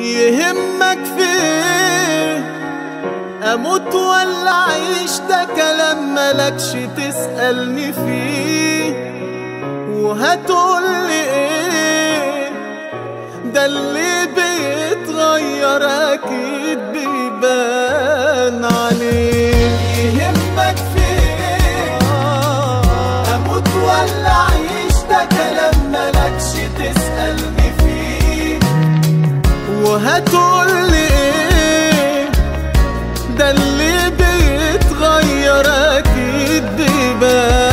يهمك فيه اموت ولا اعيش ده كلام ملكش تسألني فيه وهتقولي ايه ده اللي بيتغير اكيد بيبان عليه يهمك فيه اموت ولا اعيش ده كلام ملكش تسألني فيه وهتقولي ايه ده اللي بيتغير اكيد بيبان